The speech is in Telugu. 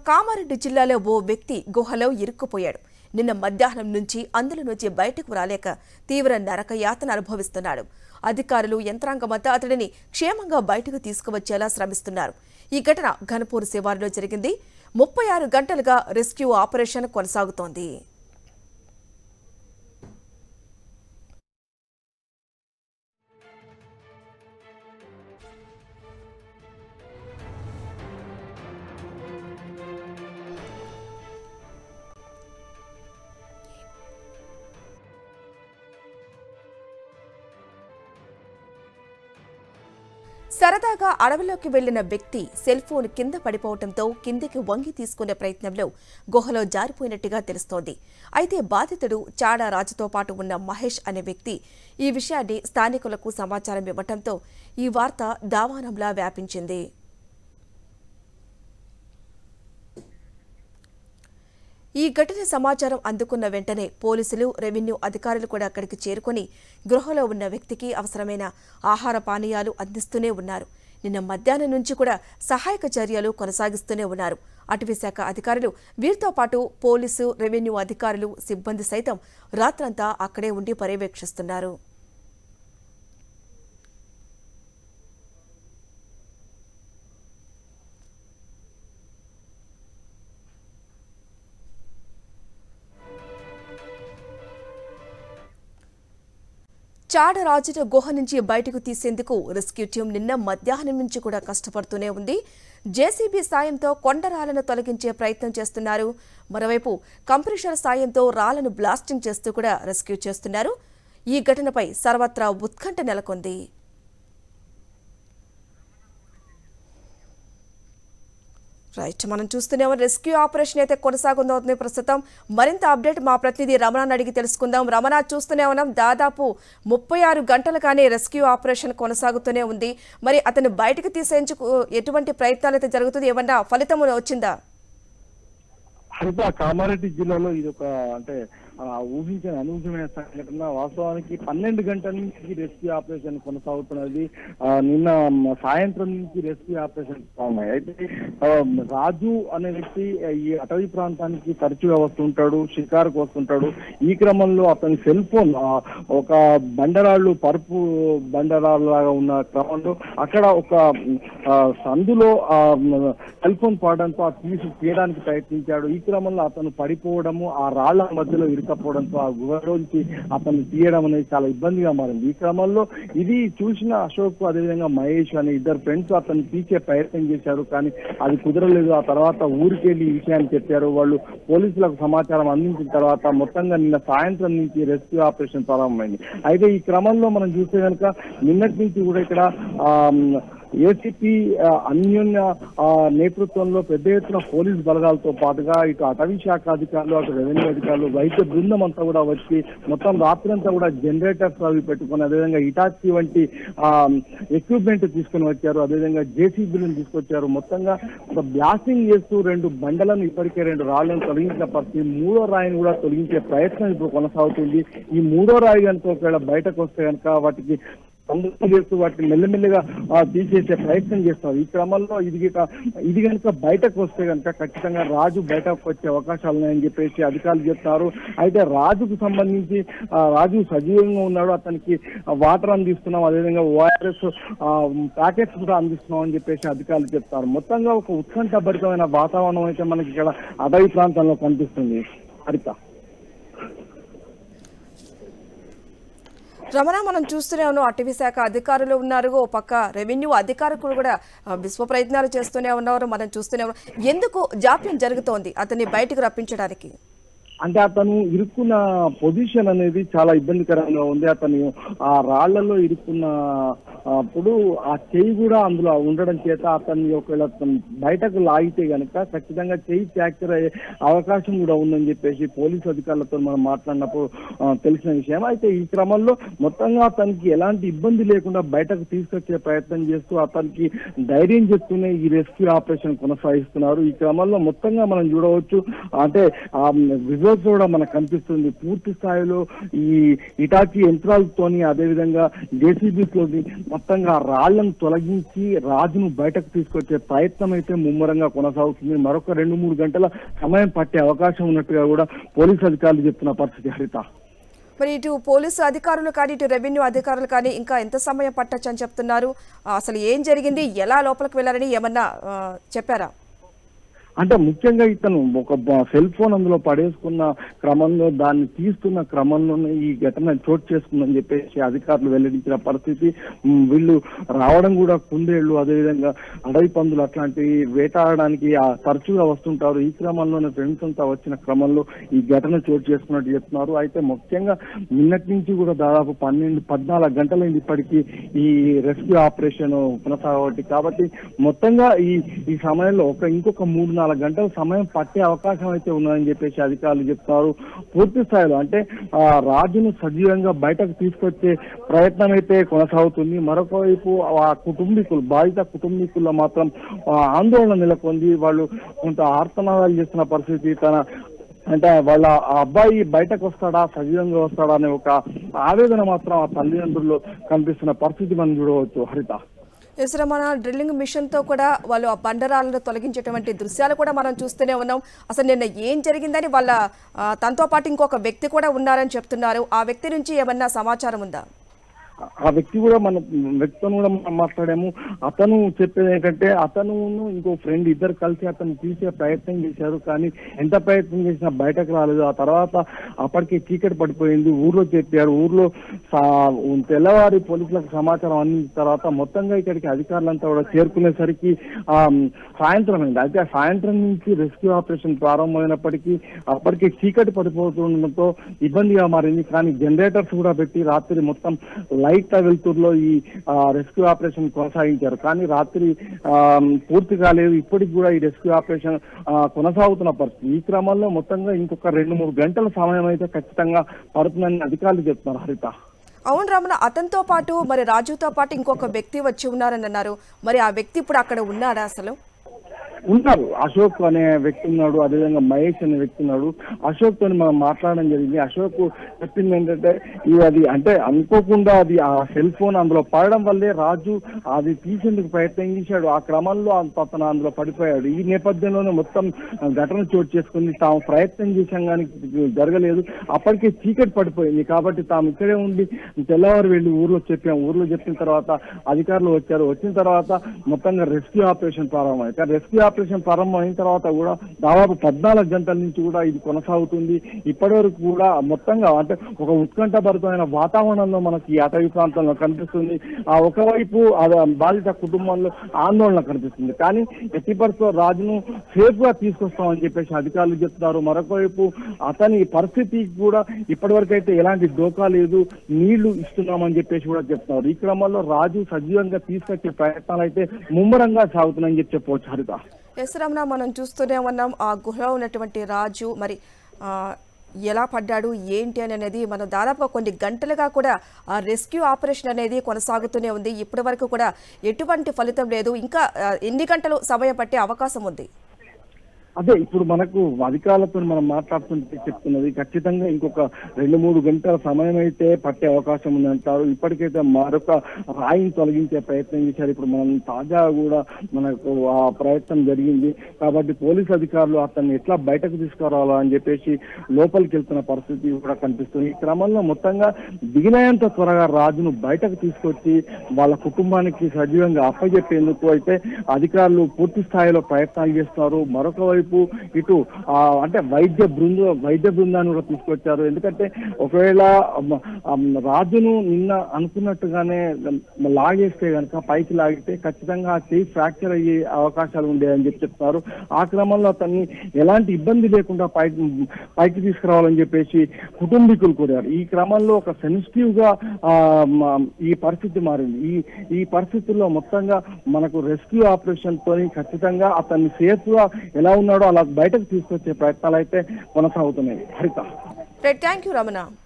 కామారెడ్డి జిల్లాలో ఓ వ్యక్తి గుహలో ఇరుక్కుపోయాడు నిన్న మధ్యాహ్నం నుంచి అందులో నుంచి బయటకు రాలేక తీవ్ర నరక యాతన అనుభవిస్తున్నాడు అధికారులు యంత్రాంగమంతా అతడిని క్షేమంగా బయటకు తీసుకువచ్చేలా శ్రమిస్తున్నారు ఈ ఘటన ఘనపూర్ శివారులో జరిగింది ముప్పై ఆరు గంటలుగా రెస్క్యూ ఆపరేషన్ కొనసాగుతోంది సరదాగా అడవిలోకి వెళ్లిన వ్యక్తి సెల్ ఫోన్ కింద పడిపోవడంతో కిందికి వంగి తీసుకునే ప్రయత్నంలో గుహలో జారిపోయినట్టుగా తెలుస్తోంది అయితే బాధితుడు చాడా రాజుతో పాటు ఉన్న మహేష్ అనే వ్యక్తి ఈ విషయాన్ని స్థానికులకు సమాచారం ఇవ్వడంతో ఈ వార్త దావానంలా వ్యాపించింది ఈ ఘటన సమాచారం అందుకున్న వెంటనే పోలీసులు రెవెన్యూ అధికారులు కూడా అక్కడికి చేరుకొని గృహలో ఉన్న వ్యక్తికి అవసరమైన ఆహార పానీయాలు అందిస్తూనే ఉన్నారు నిన్న మధ్యాహ్నం నుంచి కూడా సహాయక చర్యలు కొనసాగిస్తూనే ఉన్నారు అటవీ శాఖ అధికారులు వీరితో పాటు పోలీసు రెవెన్యూ అధికారులు సిబ్బంది సైతం రాత్రంతా అక్కడే ఉండి పర్యవేక్షిస్తున్నారు చాడరాజును గుహ నుంచి బయటకు తీసేందుకు రెస్క్యూ టీం నిన్న మధ్యాహ్నం నుంచి కూడా కష్టపడుతూనే ఉంది జేసీబీ సాయంతో కొండరాలను తొలగించే ప్రయత్నం చేస్తున్నారు మరోవైపు కంప్రెషర్ సాయంతో రాళ్లను బ్లాస్టింగ్ చేస్తూ కూడా రెస్క్యూ చేస్తున్నారు ఈ ఘటనపై సర్వత్రా ఉత్కంఠ నెలకొంది రైట్ మనం చూస్తూనే ఉన్న రెస్క్యూ ఆపరేషన్ అయితే కొనసాగుతోంది ప్రస్తుతం మరింత అప్డేట్ మా ప్రతినిధి రమణాన్ని అడిగి తెలుసుకుందాం రమణ చూస్తూనే ఉన్నాం దాదాపు ముప్పై ఆరు గంటలుగానే రెస్క్యూ ఆపరేషన్ కొనసాగుతూనే ఉంది మరి అతను బయటకు తీసేందుకు ఎటువంటి ప్రయత్నాలు అయితే జరుగుతుంది ఏమన్నా ఫలితం వచ్చిందా హరిత కామారెడ్డి జిల్లాలో ఇది ఒక అంటే ఆ, ఊహించని అనూహ్యమైన సంఘటన వాస్తవానికి పన్నెండు గంటల నుంచి రెస్క్యూ ఆపరేషన్ కొనసాగుతున్నది ఆ, నిన్న మ, సాయంత్రం నుంచి రెస్క్యూ ఆపరేషన్ ఉన్నాయి అయితే ఆ, రాజు అనే వ్యక్తి ఆ, ఈ అటవీ ప్రాంతానికి తరచుగా వస్తుంటాడు షికారుకు వస్తుంటాడు ఈ క్రమంలో అతని సెల్ ఫోన్ ఆ, ఒక బండరాళ్ళు పరుపు బండరాళ్ళు లాగా ఉన్న క్రమంలో అక్కడ ఒక ఆ, సందులో ఆ సెల్ ఫోన్ పడడంతో ఆ తీసి తీయడానికి ప్రయత్నించాడు ఈ క్రమంలో అతను పడిపోవడము ఆ రాళ్ల మధ్యలో ఇరుకపోవడంతో ఆ గుహలోంచి అతను తీయడం అనేది చాలా ఇబ్బందిగా మారింది ఈ క్రమంలో ఇది చూసిన అశోక్ అదేవిధంగా మహేష్ అనే ఇద్దరు ఫ్రెండ్స్ అతను తీసే ప్రయత్నం చేశారు కానీ అది కుదరలేదు ఆ తర్వాత ఊరికెళ్ళి ఈ విషయాన్ని చెప్పారు వాళ్ళు పోలీసులకు సమాచారం అందించిన తర్వాత మొత్తంగా నిన్న సాయంత్రం నుంచి రెస్క్యూ ఆపరేషన్ ప్రారంభమైంది అయితే ఈ క్రమంలో మనం చూస్తే కనుక నిన్నటి నుంచి కూడా ఇక్కడ ఆ, ఏసీపీ ఆ, అన్యోన్య ఆ, నేతృత్వంలో పెద్ద ఎత్తున పోలీస్ బలగాలతో పాటుగా ఇటు అటవీ శాఖ అధికారులు అటు రెవెన్యూ అధికారులు వైద్య బృందం అంతా కూడా వచ్చి మొత్తం రాత్రంతా కూడా జనరేటర్స్ అవి పెట్టుకొని అదేవిధంగా ఇటాచి వంటి ఎక్విప్మెంట్ తీసుకొని వచ్చారు అదేవిధంగా జేసీబీలను తీసుకొచ్చారు మొత్తంగా ఒక బ్లాస్టింగ్ చేస్తూ రెండు బండలను ఇప్పటికే రెండు రాళ్లను తొలగించిన పరిస్థితి మూడో రాయిని కూడా తొలగించే ప్రయత్నం ఇప్పుడు కొనసాగుతుంది ఈ మూడో రాయి కనుక ఒకవేళ బయటకు వస్తే కనుక వాటికి సందర్శన చేస్తూ వాటిని మెల్లమెల్లగా ఆ, తీసేసే ప్రయత్నం చేస్తారు ఈ క్రమంలో ఇది గిట ఇది కనుక బయటకు వస్తే కనుక ఖచ్చితంగా రాజు బయటకు వచ్చే అవకాశాలు ఉన్నాయని చెప్పేసి అధికారులు చెప్తారు అయితే రాజుకు సంబంధించి ఆ, రాజు సజీవంగా ఉన్నాడు అతనికి వాటర్ అందిస్తున్నాం అదేవిధంగా ఓఆర్ఎస్ ప్యాకెట్స్ కూడా అందిస్తున్నాం అని చెప్పేసి అధికారులు చెప్తారు మొత్తంగా ఒక ఉత్కంఠభరితమైన వాతావరణం అయితే మనకి ఇక్కడ అడవి ప్రాంతంలో కనిపిస్తుంది హరిత రమణ మనం చూస్తూనే ఉన్నాం అటవీ శాఖ అధికారులు ఉన్నారు ఓ పక్క రెవెన్యూ అధికారులు కూడా ఆ, విశ్వ ప్రయత్నాలు చేస్తూనే ఉన్నారు మనం చూస్తూనే ఉన్నాం ఎందుకు జాప్యం జరుగుతోంది అతన్ని బయటకు రప్పించడానికి అంటే అతను ఇరుక్కున్న పొజిషన్ అనేది చాలా ఇబ్బందికరంగా ఉంది అతను ఆ రాళ్లలో ఇరుక్కున్న అప్పుడు ఆ చెయ్యి కూడా అందులో ఉండడం చేత అతన్ని ఒకవేళ అతను బయటకు లాగితే గనక ఖచ్చితంగా చెయ్యి ఫ్రాక్చర్ అయ్యే అవకాశం కూడా ఉందని చెప్పేసి పోలీసు అధికారులతో మనం మాట్లాడినప్పుడు ఆ, తెలిసిన విషయం అయితే ఈ క్రమంలో మొత్తంగా అతనికి ఎలాంటి ఇబ్బంది లేకుండా బయటకు తీసుకొచ్చే ప్రయత్నం చేస్తూ అతనికి ధైర్యం చెప్తూనే ఈ రెస్క్యూ ఆపరేషన్ కొనసాగిస్తున్నారు ఈ క్రమంలో మొత్తంగా మనం చూడవచ్చు అంటే ఆ విజువల్స్ కూడా మనకు కనిపిస్తుంది పూర్తి స్థాయిలో ఈ ఇటాచి యంత్రాలతోని అదేవిధంగా జేసీబీస్ లోని మొత్తంగా ఆ రాళ్లను తొలగించి రాజును బయటకు తీసుకొచ్చే ప్రయత్నం అయితే ముమ్మరంగా కొనసాగుతుంది మరొక రెండు మూడు గంటల సమయం పట్టే అవకాశం ఉన్నట్టుగా కూడా పోలీసు అధికారులు చెప్తున్న పరిస్థితి హరిత మరి ఇటు పోలీసు అధికారులు కానీ ఇటు రెవెన్యూ అధికారులు కానీ ఇంకా ఎంత సమయం పట్టొచ్చు అని చెప్తున్నారు ఆ, అసలు ఏం జరిగింది ఎలా లోపలికి వెళ్ళారని ఏమన్నా ఆ, చెప్పారా అంటే ముఖ్యంగా ఇతను ఒక బ- సెల్ ఫోన్ అందులో పడేసుకున్న క్రమంలో దాన్ని తీస్తున్న క్రమంలోనే ఈ ఘటన చోటు చేసుకుందని చెప్పేసి అధికారులు వెల్లడించిన పరిస్థితి ఉమ్, వీళ్ళు రావడం కూడా కుందేళ్లు అదేవిధంగా అడవి పందులు అట్లాంటివి వేటాడడానికి ఆ తరచుగా వస్తుంటారు ఈ క్రమంలోనే ఫ్రెండ్స్ అంతా వచ్చిన క్రమంలో ఈ ఘటన చోటు చేసుకున్నట్టు చెప్తున్నారు అయితే ముఖ్యంగా నిన్నటి నుంచి కూడా దాదాపు పన్నెండు పద్నాలుగు గంటలైంది ఇప్పటికీ ఈ రెస్క్యూ ఆపరేషన్ కొనసాగబట్టి కాబట్టి మొత్తంగా ఈ ఈ సమయంలో ఒక ఇంకొక మూడు నాలుగు గంటల సమయం పట్టే అవకాశం అయితే ఉన్నదని చెప్పేసి అధికారులు చెప్తున్నారు పూర్తి స్థాయిలో అంటే ఆ రాజును సజీవంగా బయటకు తీసుకొచ్చే ప్రయత్నం అయితే కొనసాగుతుంది మరొక వైపు ఆ కుటుంబీకులు బాధిత కుటుంబీకుల్లో మాత్రం ఆ ఆందోళన నెలకొంది వాళ్ళు కొంత ఆర్తనాదాలు చేస్తున్న పరిస్థితి తన అంటే వాళ్ళ ఆ అబ్బాయి బయటకు వస్తాడా సజీవంగా వస్తాడా అనే ఒక ఆవేదన మాత్రం ఆ తల్లిదండ్రుల్లో కనిపిస్తున్న పరిస్థితి మనం చూడవచ్చు హరిత ఎస్ మన డ్రిల్లింగ్ మిషన్తో కూడా వాళ్ళు ఆ బండరాలను తొలగించేటువంటి దృశ్యాలు కూడా మనం చూస్తూనే ఉన్నాం అసలు నిన్న ఏం జరిగిందని వాళ్ళ ఆ, తనతో పాటు ఇంకొక వ్యక్తి కూడా ఉన్నారని చెప్తున్నారు ఆ వ్యక్తి నుంచి ఏమన్నా సమాచారం ఉందా ఆ వ్యక్తి కూడా మన వ్యక్తితో కూడా మనం మాట్లాడాము అతను చెప్పేది ఏంటంటే అతను ఇంకో ఫ్రెండ్ ఇద్దరు కలిసి అతను తీసే ప్రయత్నం చేశారు కానీ ఎంత ప్రయత్నం చేసినా బయటకు రాలేదు ఆ తర్వాత అప్పటికే చీకటి పడిపోయింది ఊర్లో చెప్పారు ఊర్లో సా- తెల్లవారి పోలీసులకు సమాచారం అందించిన తర్వాత మొత్తంగా ఇక్కడికి అధికారులంతా కూడా చేరుకునేసరికి ఆ సాయంత్రం అయింది అయితే ఆ సాయంత్రం నుంచి రెస్క్యూ ఆపరేషన్ ప్రారంభమైనప్పటికీ అప్పటికే చీకటి పడిపోతుండటంతో ఇబ్బందిగా మారింది కానీ జనరేటర్స్ కూడా పెట్టి రాత్రి మొత్తం లైట్ వెలుతురులో ఈ రెస్క్యూ ఆపరేషన్ కొనసాగించారు కానీ రాత్రి ఆ, పూర్తి కాలేదు ఇప్పటికి కూడా ఈ రెస్క్యూ ఆపరేషన్ ఆ, కొనసాగుతున్న పరిస్థితి ఈ క్రమంలో మొత్తంగా ఇంకొక రెండు మూడు గంటల సమయం అయితే ఖచ్చితంగా పడుతుందని అధికారులు చెప్తున్నారు హరిత అవును రమణ అతనితో పాటు మరి రాజుతో పాటు ఇంకొక వ్యక్తి వచ్చి ఉన్నారని అన్నారు మరి ఆ వ్యక్తి ఇప్పుడు అక్కడ ఉన్నాడా అసలు ఉన్నారు అశోక్ అనే వ్యక్తి ఉన్నాడు అదేవిధంగా మహేష్ అనే వ్యక్తి ఉన్నాడు అశోక్ తోని మనం మాట్లాడడం జరిగింది అశోక్ చెప్పింది ఏంటంటే ఇది అది అంటే అనుకోకుండా అది ఆ సెల్ ఫోన్ అందులో పడడం వల్లే రాజు అది తీసేందుకు ప్రయత్నం చేశాడు ఆ క్రమంలో అంత అతను అందులో పడిపోయాడు ఈ నేపథ్యంలోనే మొత్తం ఘటన చోటు చేసుకుంది తాము ప్రయత్నం చేశాం కానీ జరగలేదు అప్పటికే చీకటి పడిపోయింది కాబట్టి తాము ఇక్కడే ఉండి తెల్లవారు వెళ్ళి ఊర్లో చెప్పాం ఊర్లో చెప్పిన తర్వాత అధికారులు వచ్చారు వచ్చిన తర్వాత మొత్తంగా రెస్క్యూ ఆపరేషన్ ప్రారంభమైంది కానీ రెస్క్యూ ఆపరేషన్ ప్రారంభం అయిన తర్వాత కూడా దాదాపు పద్నాలుగు గంటల నుంచి కూడా ఇది కొనసాగుతుంది ఇప్పటి వరకు కూడా మొత్తంగా అంటే ఒక ఉత్కంఠభరితమైన వాతావరణంలో మనకి ఈ అటవీ ప్రాంతంలో కనిపిస్తుంది ఆ ఒకవైపు ఆ బాధిత కుటుంబంలో ఆందోళన కనిపిస్తుంది కానీ ఎట్టి పరిస్థితుల్లో రాజును సేఫ్ గా తీసుకొస్తామని చెప్పేసి అధికారులు చెప్తున్నారు మరొక వైపు అతని పరిస్థితి కూడా ఇప్పటివరకు అయితే ఎలాంటి డోకా లేదు నీళ్లు ఇస్తున్నామని చెప్పేసి కూడా చెప్తున్నారు ఈ క్రమంలో రాజు సజీవంగా తీసుకొచ్చే ప్రయత్నాలు అయితే ముమ్మరంగా సాగుతున్నాయని చెప్పి చెప్పవచ్చు హరిత ఎస్ రమణ మనం చూస్తూనే ఉన్నాం ఆ గుహలో ఉన్నటువంటి రాజు మరి ఆ, ఎలా పడ్డాడు ఏంటి అని అనేది మనం దాదాపుగా కొన్ని గంటలుగా కూడా ఆ రెస్క్యూ ఆపరేషన్ అనేది కొనసాగుతూనే ఉంది ఇప్పటి వరకు కూడా ఎటువంటి ఫలితం లేదు ఇంకా ఆ, ఎన్ని గంటలు సమయం పట్టే అవకాశం ఉంది అదే ఇప్పుడు మనకు అధికారులతో మనం మాట్లాడుతుంటే చెప్తున్నది ఖచ్చితంగా ఇంకొక రెండు మూడు గంటల సమయం అయితే పట్టే అవకాశం ఉందంటారు ఇప్పటికైతే మరొక రాయిని తొలగించే ప్రయత్నం చేశారు ఇప్పుడు మనం తాజా కూడా మనకు ఆ ప్రయత్నం జరిగింది కాబట్టి పోలీస్ అధికారులు అతన్ని ఎట్లా బయటకు తీసుకురావాలా అని చెప్పేసి లోపలికి వెళ్తున్న పరిస్థితి కూడా కనిపిస్తుంది ఈ క్రమంలో మొత్తంగా దిగినంత త్వరగా రాజును బయటకు తీసుకొచ్చి వాళ్ళ కుటుంబానికి సజీవంగా అప్పచెప్పేందుకు అయితే అధికారులు పూర్తి స్థాయిలో ప్రయత్నాలు చేస్తున్నారు మరొక వైపు ఇటు ఆ, అంటే వైద్య బృంద వైద్య బృందాన్ని కూడా తీసుకొచ్చారు ఎందుకంటే ఒకవేళ మ, ఆ, రాజును నిన్న అనుకున్నట్టుగానే లాగేస్తే కనుక పైకి లాగితే ఖచ్చితంగా ఆ చేయి ఫ్రాక్చర్ అయ్యే అవకాశాలు ఉండేదని చెప్పి చెప్తారు ఆ క్రమంలో అతన్ని ఎలాంటి ఇబ్బంది లేకుండా పైకి పైకి తీసుకురావాలని చెప్పేసి కుటుంబీకులు కోరారు ఈ క్రమంలో ఒక సెన్సిటివ్ గా ఆ, మ- ఈ పరిస్థితి మారింది ఈ ఈ పరిస్థితుల్లో మొత్తంగా మనకు రెస్క్యూ ఆపరేషన్ తోని ఖచ్చితంగా అతన్ని సేఫ్ గా ఎలా ఉన్నాడో అలా బయటకు తీసుకొచ్చే ప్రయత్నాలు అయితే కొనసాగుతున్నాయి హరిత రైట్ థ్యాంక్ యూ రమణ